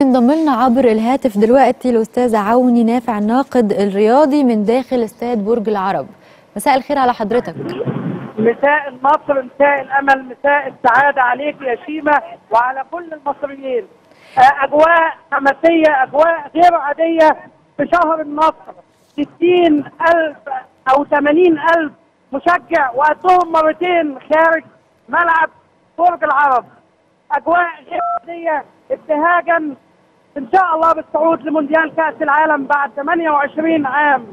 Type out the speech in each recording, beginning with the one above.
انضم لنا عبر الهاتف دلوقتي الاستاذ عوني نافع الناقد الرياضي من داخل استاد برج العرب مساء الخير على حضرتك مساء النصر مساء الامل مساء السعاده عليك يا شيماء وعلى كل المصريين آه، اجواء حماسيه اجواء غير عاديه في شهر النصر 60 الف او 80 الف مشجع وقدهم مرتين خارج ملعب برج العرب اجواء غير عاديه ابتهاجا ان شاء الله بالصعود لمونديال كاس العالم بعد 28 عام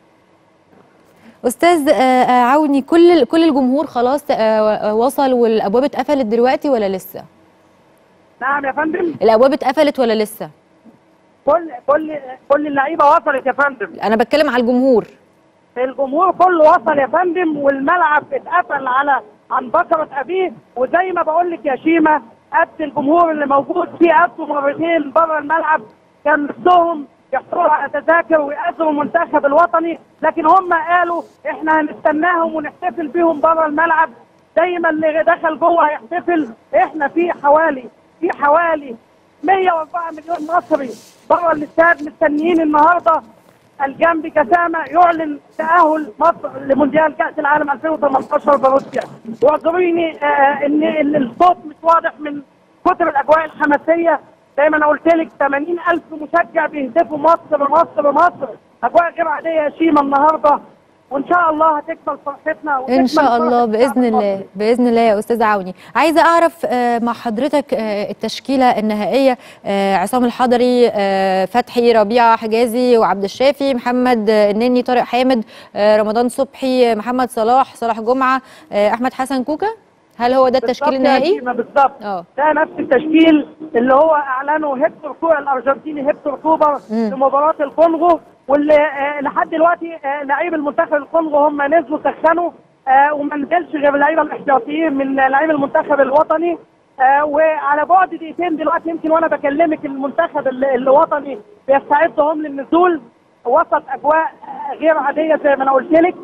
استاذ آه، آه، عوني كل كل الجمهور خلاص آه، وصل والابواب اتقفلت دلوقتي ولا لسه نعم يا فندم الابواب اتقفلت ولا لسه كل كل كل اللعيبه وصلت يا فندم انا بتكلم على الجمهور الجمهور كله وصل يا فندم والملعب اتقفل على عن بكرة أبيه وزي ما بقول لك يا شيماء قد الجمهور اللي موجود فيه قدوا مرتين بره الملعب كان نفسهم يحصلوا على تذاكر ويأذوا المنتخب الوطني لكن هم قالوا احنا هنستناهم ونحتفل بيهم بره الملعب زي ما اللي دخل جوه هيحتفل احنا في حوالي في حوالي 104 مليون مصري بره الاستاد مستنيين النهارده الجنب كسامة يعلن تأهل مصر لمونديال كأس العالم 2018 بروسيا واعذروني آه ان إن الصوت مش واضح من كتر الاجواء الحماسيه زي ما انا قلت لك 80 الف مشجع بيهتفوا مصر مصر مصر اجواء غير عاديه يا شيماء النهارده وان شاء الله هتكمل فرحتنا وتكمل ان شاء الله فرحة باذن الشعب الله المصري. باذن الله يا استاذ عوني عايزه اعرف آه، مع حضرتك آه، التشكيله النهائيه آه، عصام الحضري آه، فتحي ربيعه حجازي وعبد الشافي محمد آه، النني طارق حامد آه، رمضان صبحي محمد صلاح صلاح جمعه آه، احمد حسن كوكا هل هو ده التشكيل بالظبط يا النهائي شيماء، بالظبط اه ده نفس التشكيل اللي هو اعلنه هيكتور كوبر الارجنتيني هيكتور كوبر مم. في مباراه الكونغو واللي آه لحد دلوقتي آه لعيب المنتخب الكونغو هم نزلوا سخنوا آه وما نزلش غير اللعيبه الاحتياطيين من لعيب المنتخب الوطني آه وعلى بعد دقيقتين دلوقتي يمكن وانا بكلمك المنتخب ال- الوطني بيستعد هم للنزول وسط اجواء آه، غير عاديه زي ما انا قلت لك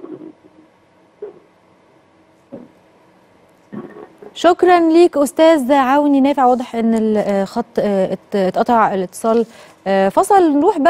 شكرا ليك استاذ عوني نافع واضح ان الخط آه، ات- اتقطع الاتصال آه، فصل نروح بقى